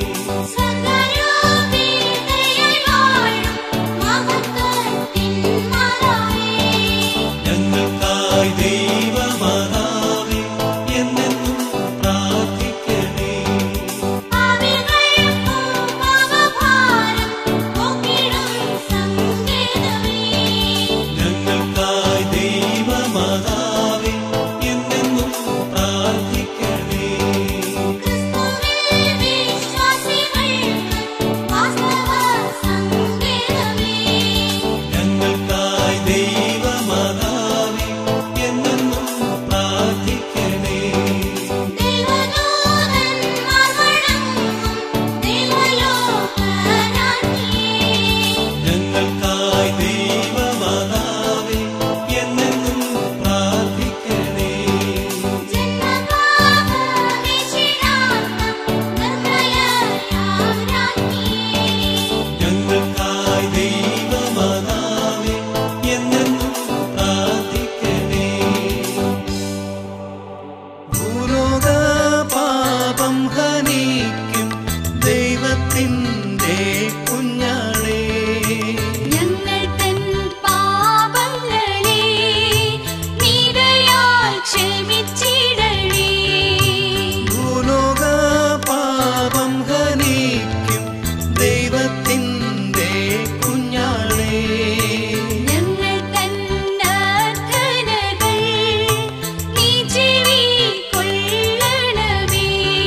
സ്വകരൂപിതയായി വാഴും മഹത്വത്തിൻ മറവേ ഞങ്ങൾക്കായി ദൈവമാതാവേ എന്നെന്നും പ്രാർത്ഥിക്കണേ പാപികൾക്കും പാപഭാരം പോക്കിടും സങ്കേതമേ ഞങ്ങൾക്കായി ദൈവമാതാവേ എന്നെന്നും പ്രാർത്ഥിക്കണേ ക്രിസ്തുവിൽ വിശ്വാസികൾക്ക് വാസ്തവ സങ്കേതമേ ഞങ്ങൾക്കായി ദൈവമാതാവേ എന്നെന്നും പ്രാർത്ഥിക്കണേ ദൈവദൂതന്മാർ വണങ്ങും ദൈവലോകരാജ്ഞിയേ ഞങ്ങൾക്കായി ദൈവമാതാവേ എന്നെന്നും പ്രാർത്ഥിക്കണേ ഞങ്ങൾക്കായി ദൈവമാതാവേ എന്നെന്നും പ്രാർത്ഥിക്കണേ ഭൂലോക പാപം ഹനിക്കും ദൈവത്തിൻ്റെ കുഞ്ഞാളേ ഞങ്ങൾ തൻ പാപങ്ങളെ നിരയാൽ ക്ഷമിച്ചിടണേ ഭൂലോക പാപം ഹനിക്കും ദൈവത്തിൻ്റെ കുഞ്ഞാളേ ഞങ്ങൾ തൻ അർത്ഥനകൾ നീ ചെവിക്കൊള്ളണമേ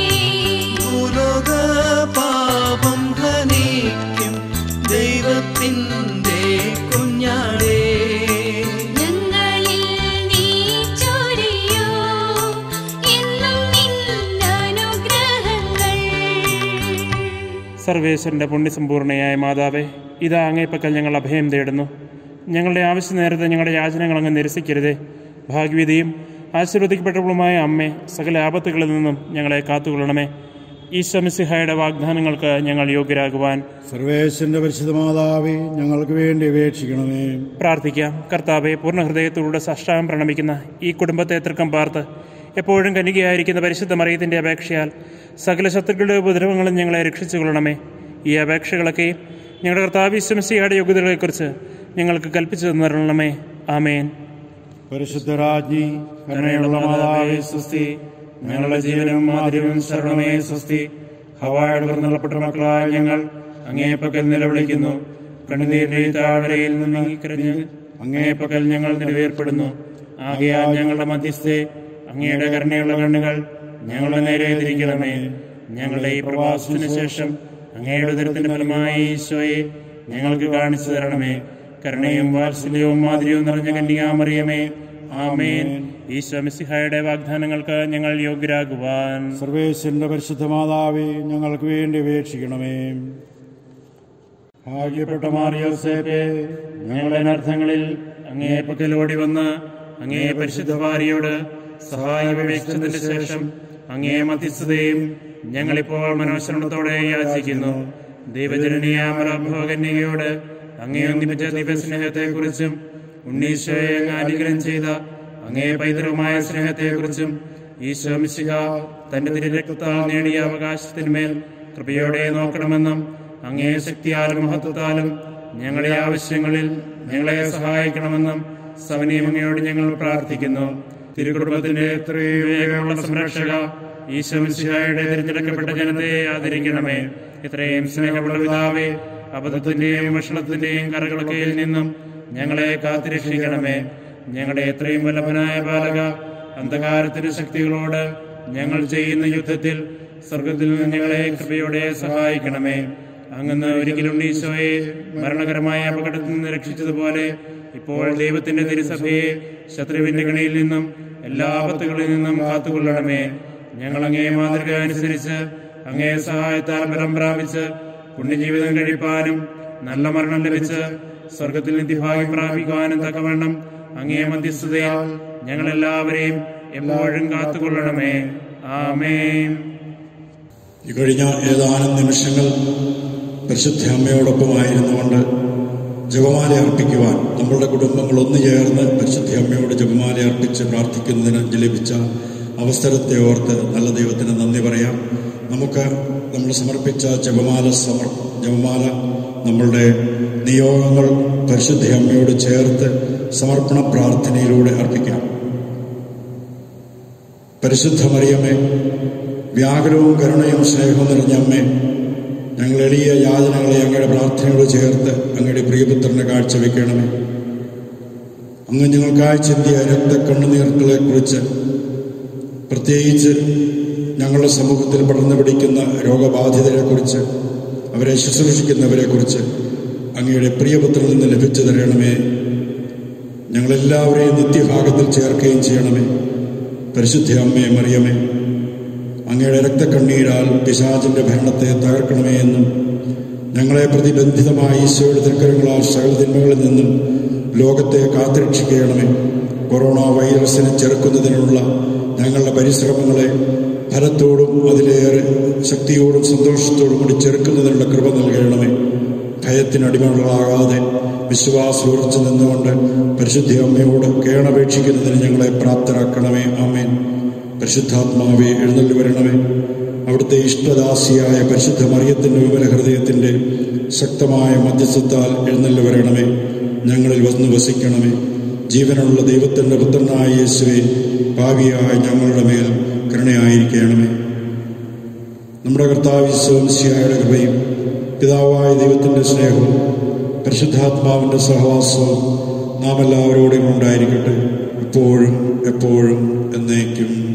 ഭൂലോക പാപം ഹനിക്കും ദൈവത്തിൻ്റെ കുഞ്ഞാളേ ഞങ്ങളിൽ നീ ചൊരിയൂ എന്നും നിന്നനുഗ്രഹങ്ങൾ സർവേശ്വരന്റെ പുണ്യസമ്പൂർണയായ മാതാവേ ഇതാ അങ്ങേപ്പക്കൽ ഞങ്ങൾ അഭയം തേടുന്നു ഞങ്ങളുടെ ആവശ്യ നേരത്തെ ഞങ്ങളുടെ യാചനകൾ അങ്ങ് നിരസിക്കരുതേ ഭാഗ്യവതിയും ആശീർവദിക്കപ്പെട്ടവളുമായ അമ്മേ സകല ആപത്തുകളിൽ നിന്നും ഞങ്ങളെ കാത്തുകൊള്ളണമേ ഈശ്വമിസിഹായുടെ വാഗ്ദാനങ്ങൾക്ക് ഞങ്ങൾ യോഗ്യരാകുവാൻ സർവേശ്വരന്റെ പരിശുദ്ധ മാതാവേ ഞങ്ങൾക്ക് വേണ്ടി അപേക്ഷിക്കണമേ പ്രാർത്ഥിക്കാം കർത്താവെ പൂർണ്ണ ഹൃദയത്തോടെ സാഷ്ടാംഗം പ്രണമിക്കുന്ന ഈ കുടുംബത്തെ തൃക്കം പാർത്ത് എപ്പോഴും കനികയായിരിക്കുന്ന പരിശുദ്ധ മറിയത്തിൻ്റെ അപേക്ഷയാൽ സകല ശത്രുക്കളുടെ ഉപദ്രവങ്ങളും ഞങ്ങളെ രക്ഷിച്ചു കൊള്ളണമേ ഈ അപേക്ഷകളൊക്കെയും ഞങ്ങളുടെ കർത്താവ് ഈശ്വമിസിയുടെ യോഗ്യതകളെക്കുറിച്ച് ഞങ്ങൾക്ക് കൽപ്പിച്ചു തന്നിരണമേ ആമേൻ പരിശുദ്ധ രാജ്ഞി കരുണയുള്ള മാതാവേ സുസ്തി ഞങ്ങളുടെ ജീവനും മാതിരിയും ശരണമേ സുസ്തി ഹവായുടെ പിറന്നുള്ളപ്പെട്ട മക്കളായ ഞങ്ങൾ അങ്ങേപ്പക്കൽ നിലവിളിക്കുന്നു കണ്ണുനീരിന്റെ താഴ്വരയിൽ നിന്ന് കരഞ്ഞ് അങ്ങേപ്പക്കൽ ഞങ്ങൾ നിലവേർപ്പെടുന്നു ആകയാൽ ഞങ്ങളുടെ മധ്യസ്ഥെ അങ്ങയുടെ കരുണയുള്ള കണ്ണുകൾ ഞങ്ങളുടെ നേരെ തിരിക്കണമേ ഞങ്ങളുടെ ഈ പ്രവാസത്തിന് ശേഷം അങ്ങയുടെ ഉദരത്തിന്റെ ഫലമായി ഈശോയെ ഞങ്ങൾക്ക് കാണിച്ചു തരണമേ കരുണയും വാത്സല്യവും മാതിരിയും നിറഞ്ഞ കന്യാമറിയമേ ആമേൻ ഈശോ മിസിഹായുടെ വാഗ്ദാനങ്ങൾക്ക് ഞങ്ങൾ യോഗ്യരാകുവാൻ സർവേശ്വരന്റെ പരിശുദ്ധ മാതാവേ ഞങ്ങൾക്ക് വേണ്ടി അപേക്ഷിക്കണമേ ഭാഗ്യപ്പെട്ട മാറിയോസേപ്പേ ഞങ്ങളുടെ അനർത്ഥങ്ങളിൽ അങ്ങേ പക്കലോടി വന്ന് അങ്ങേ പരിശുദ്ധ ഭാര്യയോട് സഹായം അപേക്ഷിച്ചതിന് ശേഷം അങ്ങേ മധ്യസ്ഥതയും ഞങ്ങളിപ്പോൾ മനോശരണത്തോടെ യാചിക്കുന്നു ദൈവജനനീയാമലഭോഗന്യയോട് അങ്ങേ ഒന്നിപ്പിച്ച ദിവസ്നേഹത്തെക്കുറിച്ചും ഉണ്ണീശോയെ അങ്ങ് അനുഗ്രഹം ചെയ്ത അങ്ങേ പൈതൃകമായ സ്നേഹത്തെക്കുറിച്ചും ഈശോ മിശിഹ തന്റെ തിരുരക്തത്താൽ നേടിയ അവകാശത്തിന്മേൽ കൃപയോടെ നോക്കണമെന്നും അങ്ങേ ശക്തിയാലും മഹത്വത്താലും ഞങ്ങളെ ആവശ്യങ്ങളിൽ ഞങ്ങളെ സഹായിക്കണമെന്നും സവനീയങ്ങയോട് ഞങ്ങൾ പ്രാർത്ഥിക്കുന്നു തിരുകുടുംബത്തിന്റെ എത്രയും വേഗമുള്ള സംരക്ഷക ഈശോമിശിഹായുടെ തിരഞ്ഞെടുക്കപ്പെട്ട ജനതയെ ആദരിക്കണമേ ഇത്രയും സ്നേഹമുള്ള പിതാവേ അബദ്ധത്തിന്റെയും ഭക്ഷണത്തിന്റെയും കറകളൊക്കെയിൽ നിന്നും ഞങ്ങളെ കാത്തിരക്ഷിക്കണമേ ഞങ്ങളുടെ എത്രയും വല്ലഭനായ ബാലക അന്ധകാരത്തിന്റെ ശക്തികളോട് ഞങ്ങൾ ചെയ്യുന്ന യുദ്ധത്തിൽ സ്വർഗത്തിൽ നിന്ന് ഞങ്ങളെ കൃപയോടെ സഹായിക്കണമേ അങ്ങന്ന് ഒരിക്കലും ഈശോയെ മരണകരമായ അപകടത്തിൽ നിന്ന് രക്ഷിച്ചതുപോലെ ഇപ്പോൾ ദൈവത്തിന്റെ തിരുസഭയെ ശത്രുവിന്റെ കണിയിൽ നിന്നും എല്ലാ ആപത്തുകളിൽ നിന്നും കാത്തുകൊള്ളണമേ ഞങ്ങൾ അങ്ങേ മാതൃക അനുസരിച്ച് അങ്ങേ സഹായത്താൽ ബലം പ്രാപിച്ച് പുണ്യജീവിതം കഴിപ്പാനും നല്ല മരണം ലഭിച്ച് സ്വർഗത്തിൽ നിത്യഭാഗ്യം പ്രാപിക്കുവാനും തക്കവണ്ണം അങ്ങേ മധ്യസ്ഥതയാൽ ഞങ്ങളെല്ലാവരെയും എപ്പോഴും കാത്തുകൊള്ളണമേ ആമേൻ ഈ കഴിഞ്ഞ ഏതാനും നിമിഷങ്ങൾ പരിശുദ്ധ അമ്മയോടൊപ്പമായിരുന്നുകൊണ്ട് ജപമാല അർപ്പിക്കുവാൻ നമ്മളുടെ കുടുംബങ്ങൾ ഒന്നു ചേർന്ന് പരിശുദ്ധ അമ്മയോട് ജപമാല അർപ്പിച്ച് പ്രാർത്ഥിക്കുന്നതിന് ലഭിച്ച അവസരത്തെ ഓർത്ത് നല്ല ദൈവത്തിന് നന്ദി പറയാം നമുക്ക് നമ്മൾ സമർപ്പിച്ച ജപമാല സമർ ജപമാല നമ്മളുടെ നിയോഗങ്ങൾ പരിശുദ്ധ അമ്മയോട് ചേർത്ത് സമർപ്പണ പ്രാർത്ഥനയിലൂടെ അർപ്പിക്കാം പരിശുദ്ധ മറിയമ്മേ വ്യാകുലവും കരുണയും സ്നേഹവും നിറഞ്ഞ അമ്മേ ഞങ്ങൾ എളിയ യാതനകളെ അങ്ങയുടെ പ്രാർത്ഥനയോട് ചേർത്ത് അങ്ങയുടെ പ്രിയപുത്രനെ കാഴ്ചവെക്കണമേ അങ്ങ് ഞങ്ങൾക്കായി ചിന്തിയ രക്തക്കണ്ണുനീർക്കളെ കുറിച്ച് പ്രത്യേകിച്ച് ഞങ്ങളുടെ സമൂഹത്തിൽ പടർന്നു പിടിക്കുന്ന രോഗബാധിതരെ കുറിച്ച് അവരെ ശുശ്രൂഷിക്കുന്നവരെ കുറിച്ച് അങ്ങയുടെ പ്രിയപുത്രനിൽ നിന്ന് ലഭിച്ചു തരണമേ ഞങ്ങളെല്ലാവരെയും നിത്യഭാഗത്തിൽ ചേർക്കുകയും ചെയ്യണമേ പരിശുദ്ധ അമ്മേ മറിയമേ അങ്ങയുടെ രക്തക്കണ്ണീരാൽ പിശാചിന്റെ ഭരണത്തെ തകർക്കണമേ എന്നും ഞങ്ങളെ പ്രതിബന്ധിതമായ ഈശോയുടെ തൃക്കരങ്ങളാൽ സകല തിന്മകളിൽ നിന്നും ലോകത്തെ കാത്തുരക്ഷിക്കണമേ കൊറോണ വൈറസിനെ ചെറുക്കുന്നതിനുള്ള ഞങ്ങളുടെ പരിശ്രമങ്ങളെ ഫലത്തോടും അതിലേറെ ശക്തിയോടും സന്തോഷത്തോടും കൂടി ചെറുക്കുന്നതിനുള്ള കൃപ നൽകണമേ ഭയത്തിനടിമകളാകാതെ വിശ്വാസം ഉറച്ചു നിന്നുകൊണ്ട് പരിശുദ്ധ അമ്മയോട് കേണപേക്ഷിക്കുന്നതിന് ഞങ്ങളെ പ്രാപ്തരാക്കണമേ ആമേൻ പരിശുദ്ധാത്മാവെ എഴുന്നള്ളി വരണമേ അവിടുത്തെ ഇഷ്ടദാസിയായ പരിശുദ്ധ മറിയത്തിൻ്റെ വിമല ഹൃദയത്തിൻ്റെ ശക്തമായ മധ്യസ്ഥത്താൽ എഴുന്നള്ളി വരണമേ ഞങ്ങളിൽ വന്നു വസിക്കണമേ ജീവനുള്ള ദൈവത്തിൻ്റെ പുത്രനായ യേശുവെ ഭാവിയായ ഞങ്ങളുടെ മേൽ കരുണയായിരിക്കണമേ നമ്മുടെ കർത്താവ് ഈശോമിശിയായുടെ കൃപയും പിതാവായ ദൈവത്തിൻ്റെ സ്നേഹവും പരിശുദ്ധാത്മാവിൻ്റെ സഹവാസവും നാം എല്ലാവരോടും ഉണ്ടായിരിക്കട്ടെ ഇപ്പോഴും എപ്പോഴും എന്നേക്കും